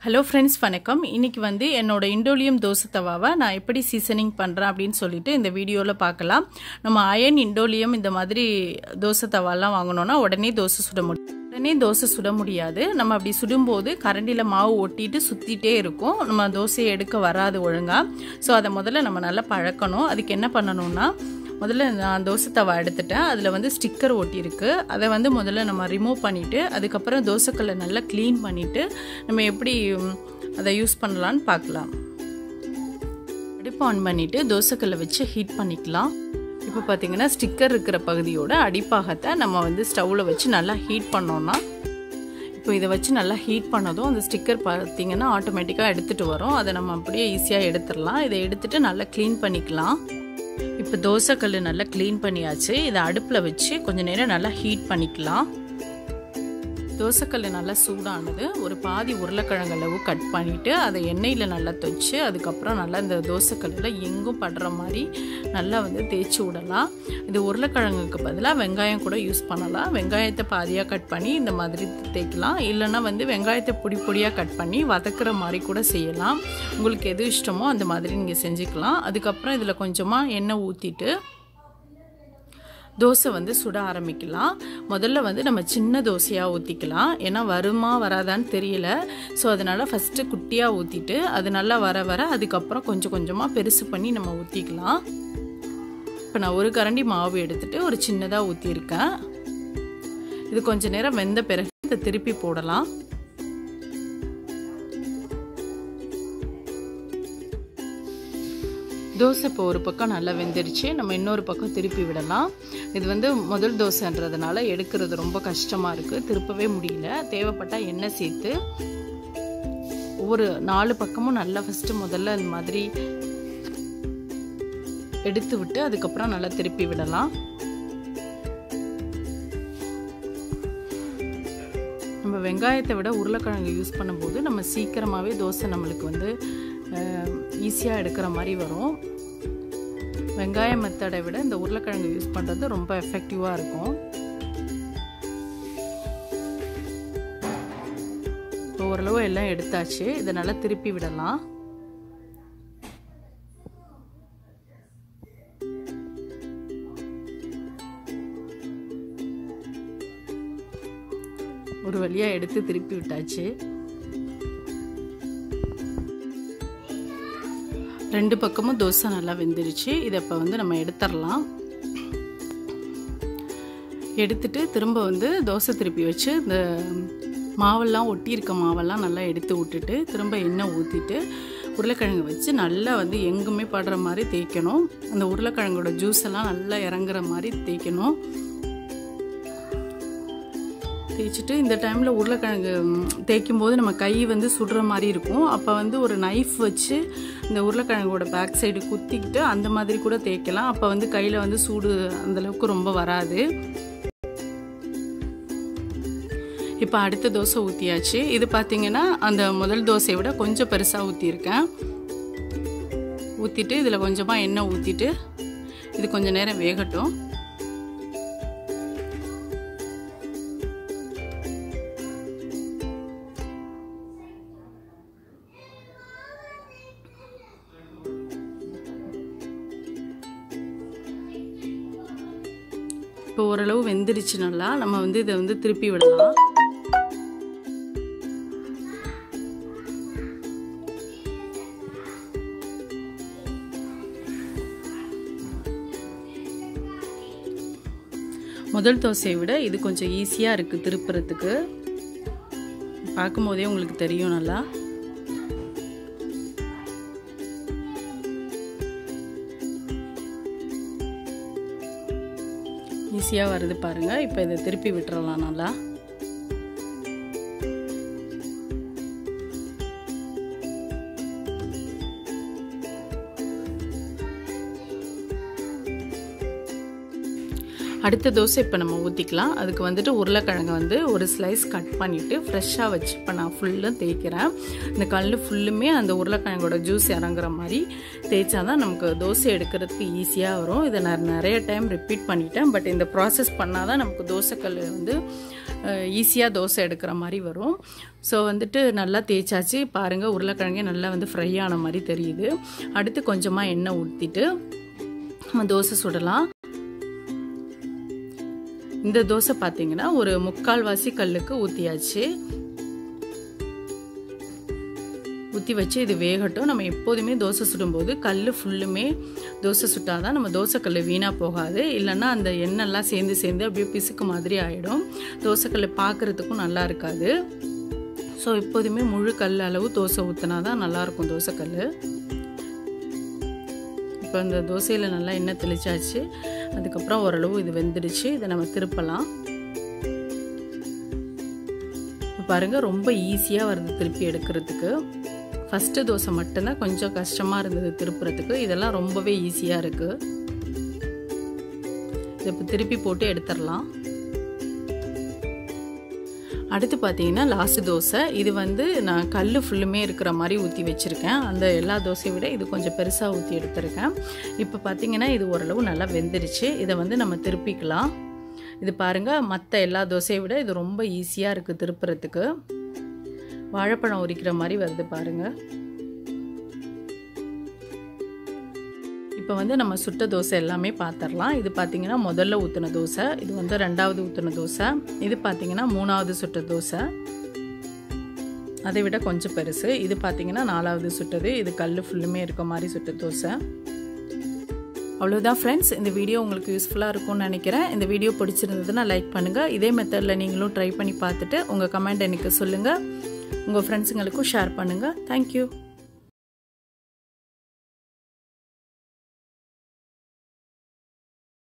hello friends வணக்கம் இன்னைக்கு வந்து என்னோட இண்டோலியம் தோசை தவாவை நான் எப்படி சீசனிங் பண்ணுறேன் அப்படின்னு சொல்லிட்டு இந்த வீடியோவில் பார்க்கலாம் நம்ம அயன் இண்டோலியம் இந்த மாதிரி தோசை தவாலாம் வாங்கினோன்னா உடனே தோசை சுட முடியும் உடனே தோசை சுட முடியாது நம்ம அப்படி சுடும்போது கரண்டியில் மாவு ஒட்டிட்டு சுற்றிட்டே இருக்கும் நம்ம தோசையை எடுக்க வராது ஒழுங்காக ஸோ அதை முதல்ல நம்ம நல்லா பழக்கணும் அதுக்கு என்ன பண்ணணும்னா முதல்ல நான் தோசை தவா எடுத்துட்டேன் அதில் வந்து ஸ்டிக்கர் ஒட்டியிருக்கு அதை வந்து முதல்ல நம்ம ரிமூவ் பண்ணிவிட்டு அதுக்கப்புறம் தோசைக்கல்லை நல்லா க்ளீன் பண்ணிவிட்டு நம்ம எப்படி அதை யூஸ் பண்ணலான்னு பார்க்கலாம் அடுப்பு ஆன் பண்ணிவிட்டு தோசைக்கல்லை வச்சு ஹீட் பண்ணிக்கலாம் இப்போ பார்த்தீங்கன்னா ஸ்டிக்கர் இருக்கிற பகுதியோட அடிப்பாகத்தை நம்ம வந்து ஸ்டவ்வில் வச்சு நல்லா ஹீட் பண்ணோன்னா இப்போ இதை வச்சு நல்லா ஹீட் பண்ணதும் அந்த ஸ்டிக்கர் பார்த்தீங்கன்னா ஆட்டோமேட்டிக்காக எடுத்துகிட்டு வரும் அதை நம்ம அப்படியே ஈஸியாக எடுத்துடலாம் இதை எடுத்துகிட்டு நல்லா க்ளீன் பண்ணிக்கலாம் இப்போ தோசைக்கல் நல்லா க்ளீன் பண்ணியாச்சு இதை அடுப்பில் வச்சு கொஞ்சம் நேரம் நல்லா ஹீட் பண்ணிக்கலாம் தோசைக்கல் நல்லா சூடானது ஒரு பாதி உருளைக்கிழங்கு அளவு கட் பண்ணிவிட்டு அதை எண்ணெயில் நல்லா தொச்சு அதுக்கப்புறம் நல்லா இந்த தோசைக்கல்லில் எங்கும் படுற மாதிரி நல்லா வந்து தேய்ச்சி விடலாம் இது உருளைக்கிழங்குக்கு பதிலாக வெங்காயம் கூட யூஸ் பண்ணலாம் வெங்காயத்தை பாதியாக கட் பண்ணி இந்த மாதிரி தேய்க்கலாம் இல்லைன்னா வந்து வெங்காயத்தை பொடி பொடியாக கட் பண்ணி வதக்குற மாதிரி கூட செய்யலாம் உங்களுக்கு எது இஷ்டமோ அந்த மாதிரி நீங்கள் செஞ்சுக்கலாம் அதுக்கப்புறம் இதில் கொஞ்சமாக எண்ணெய் ஊற்றிட்டு தோசை வந்து சுட ஆரம்பிக்கலாம் முதல்ல வந்து நம்ம சின்ன தோசையாக ஊற்றிக்கலாம் ஏன்னா வருமா வராதான்னு தெரியல ஸோ அதனால் ஃபஸ்ட்டு குட்டியாக ஊற்றிட்டு அது நல்லா வர வர அதுக்கப்புறம் கொஞ்சம் கொஞ்சமாக பெருசு பண்ணி நம்ம ஊற்றிக்கலாம் இப்போ நான் ஒரு கரண்டி மாவு எடுத்துகிட்டு ஒரு சின்னதாக ஊற்றிருக்கேன் இது கொஞ்ச நேரம் வெந்த பிறகு இதை திருப்பி போடலாம் தோசை இப்போ ஒரு பக்கம் நல்லா வெந்துருச்சு நம்ம இன்னொரு பக்கம் திருப்பி விடலாம் இது வந்து முதல் தோசைன்றதுனால எடுக்கிறது ரொம்ப கஷ்டமாக இருக்குது திருப்பவே முடியல தேவைப்பட்டால் எண்ணெய் சேர்த்து ஒவ்வொரு நாலு பக்கமும் நல்லா ஃபஸ்ட்டு முதல்ல இந்த மாதிரி எடுத்து விட்டு அதுக்கப்புறம் நல்லா திருப்பி விடலாம் நம்ம வெங்காயத்தை விட உருளைக்கிழங்கு யூஸ் பண்ணும்போது நம்ம சீக்கிரமாகவே தோசை நம்மளுக்கு வந்து ஈஸியாக எடுக்கிற மாதிரி வரும் வெங்காய மெத்தடை விட இந்த உருளைக்கிழங்கு யூஸ் பண்ணுறது ரொம்ப எஃபெக்டிவாக இருக்கும் இப்போ ஓரளவு எல்லாம் எடுத்தாச்சு இதை நல்லா திருப்பி விடலாம் ஒரு வழியாக எடுத்து திருப்பி விட்டாச்சு ரெண்டு பக்கமும் தோசை நல்லா வெந்துருச்சு இதை இப்போ வந்து நம்ம எடுத்துடலாம் எடுத்துட்டு திரும்ப வந்து தோசை திருப்பி வச்சு இந்த மாவெல்லாம் ஒட்டியிருக்க மாவெல்லாம் நல்லா எடுத்து விட்டுட்டு திரும்ப எண்ணெய் ஊற்றிட்டு உருளைக்கிழங்கு வச்சு நல்லா வந்து எங்குமே படுற மாதிரி தேய்க்கணும் அந்த உருளைக்கிழங்கோட ஜூஸ் எல்லாம் நல்லா இறங்குற மாதிரி தேய்க்கணும் தேய்ச்சிட்டு இந்த டைமில் உருளைக்கிழங்கு தேய்க்கும் போது நம்ம கை வந்து சுடுற மாதிரி இருக்கும் அப்போ வந்து ஒரு நைஃப் வச்சு இந்த உருளைக்கிழங்கோட பேக் சைடு குத்திக்கிட்டு அந்த மாதிரி கூட தேய்க்கலாம் அப்போ வந்து கையில் வந்து சூடு அந்தளவுக்கு ரொம்ப வராது இப்போ அடுத்த தோசை ஊற்றியாச்சு இது பார்த்தீங்கன்னா அந்த முதல் தோசையை விட கொஞ்சம் பெருசாக ஊற்றியிருக்கேன் ஊற்றிட்டு இதில் கொஞ்சமாக எண்ணெய் ஊற்றிட்டு இது கொஞ்சம் நேரம் வேகட்டும் இப்போ ஓரளவு வெந்துருச்சு நல்லா நம்ம வந்து இதை வந்து திருப்பி விடலாம் முதல் தோசையை விட இது கொஞ்சம் ஈஸியாக இருக்குது திருப்புறத்துக்கு பார்க்கும் போதே உங்களுக்கு தெரியும் நல்லா ஈஸியாக வருது பாருங்கள் இப்போ இதை திருப்பி விட்டுறலாம் நல்லா அடுத்த தோசை இப்போ நம்ம ஊற்றிக்கலாம் அதுக்கு வந்துட்டு உருளைக்கிழங்கை வந்து ஒரு ஸ்லைஸ் கட் பண்ணிவிட்டு ஃப்ரெஷ்ஷாக வச்சு இப்போ நான் ஃபுல்லும் தேய்க்கிறேன் இந்த கல் ஃபுல்லுமே அந்த உருளைக்கிழங்கோட ஜூஸ் இறங்குற மாதிரி தேய்ச்சா தான் நமக்கு தோசை எடுக்கிறதுக்கு ஈஸியாக வரும் இதை நான் நிறைய டைம் ரிப்பீட் பண்ணிட்டேன் பட் இந்த ப்ராசஸ் பண்ணால் தான் நமக்கு தோசைக்கல் வந்து ஈஸியாக தோசை எடுக்கிற மாதிரி வரும் ஸோ வந்துட்டு நல்லா தேய்ச்சாச்சு பாருங்கள் உருளைக்கிழங்கே நல்லா வந்து ஃப்ரை ஆன மாதிரி தெரியுது அடுத்து கொஞ்சமாக எண்ணெய் ஊற்றிட்டு நம்ம தோசை சுடலாம் இந்த தோசை பார்த்தீங்கன்னா ஒரு முக்கால்வாசி கல்லுக்கு ஊற்றியாச்சு ஊற்றி வச்சு இது வேகட்டும் நம்ம எப்போதுமே தோசை சுடும்போது கல் ஃபுல்லுமே தோசை சுட்டால் தான் நம்ம தோசைக்கல் வீணாக போகாது இல்லைன்னா அந்த எண்ணெய்லாம் சேர்ந்து சேர்ந்து அப்படியே பிசுக்கு மாதிரி ஆகிடும் தோசைக்கல் பார்க்குறதுக்கும் நல்லா இருக்காது ஸோ எப்போதுமே முழு கல் அளவு தோசை ஊற்றினா தான் நல்லாயிருக்கும் தோசைக்கல் இப்போ இந்த தோசையில் நல்லா எண்ணெய் தெளிச்சாச்சு அதுக்கப்புறம் ஓரளவு இது வெந்துடுச்சு இதை நம்ம திருப்பலாம் பாருங்கள் ரொம்ப ஈஸியாக வருது திருப்பி எடுக்கிறதுக்கு ஃபஸ்ட்டு தோசை மட்டும்தான் கொஞ்சம் கஷ்டமாக இருந்தது திருப்புறதுக்கு இதெல்லாம் ரொம்பவே ஈஸியாக இருக்குது இதை இப்போ திருப்பி போட்டு எடுத்துடலாம் அடுத்து பார்த்தீங்கன்னா லாஸ்ட் தோசை இது வந்து நான் கல் ஃபுல்லுமே இருக்கிற மாதிரி ஊற்றி வச்சுருக்கேன் அந்த எல்லா தோசையை விட இது கொஞ்சம் பெருசாக ஊற்றி எடுத்திருக்கேன் இப்போ பார்த்தீங்கன்னா இது ஓரளவு நல்லா வெந்துருச்சு இதை வந்து நம்ம திருப்பிக்கலாம் இது பாருங்கள் மற்ற எல்லா தோசையை விட இது ரொம்ப ஈஸியாக இருக்குது திருப்புறதுக்கு வாழைப்பழம் உரிக்கிற மாதிரி வருது பாருங்கள் இப்போ வந்து நம்ம சுட்ட தோசை எல்லாமே பார்த்துடலாம் இது பார்த்திங்கன்னா முதல்ல ஊற்றின தோசை இது வந்து ரெண்டாவது ஊற்றின தோசை இது பார்த்திங்கன்னா மூணாவது சுட்ட தோசை அதை விட கொஞ்சம் பெருசு இது பார்த்திங்கன்னா நாலாவது சுட்டது இது கல் ஃபுல்லுமே இருக்க மாதிரி சுட்ட தோசை அவ்வளோதான் ஃப்ரெண்ட்ஸ் இந்த வீடியோ உங்களுக்கு யூஸ்ஃபுல்லாக இருக்கும்னு நினைக்கிறேன் இந்த வீடியோ பிடிச்சிருந்ததுன்னா லைக் பண்ணுங்கள் இதே மெத்தடில் நீங்களும் ட்ரை பண்ணி பார்த்துட்டு உங்கள் கமெண்ட் எனக்கு சொல்லுங்கள் உங்கள் ஃப்ரெண்ட்ஸுங்களுக்கும் ஷேர் பண்ணுங்கள் தேங்க்யூ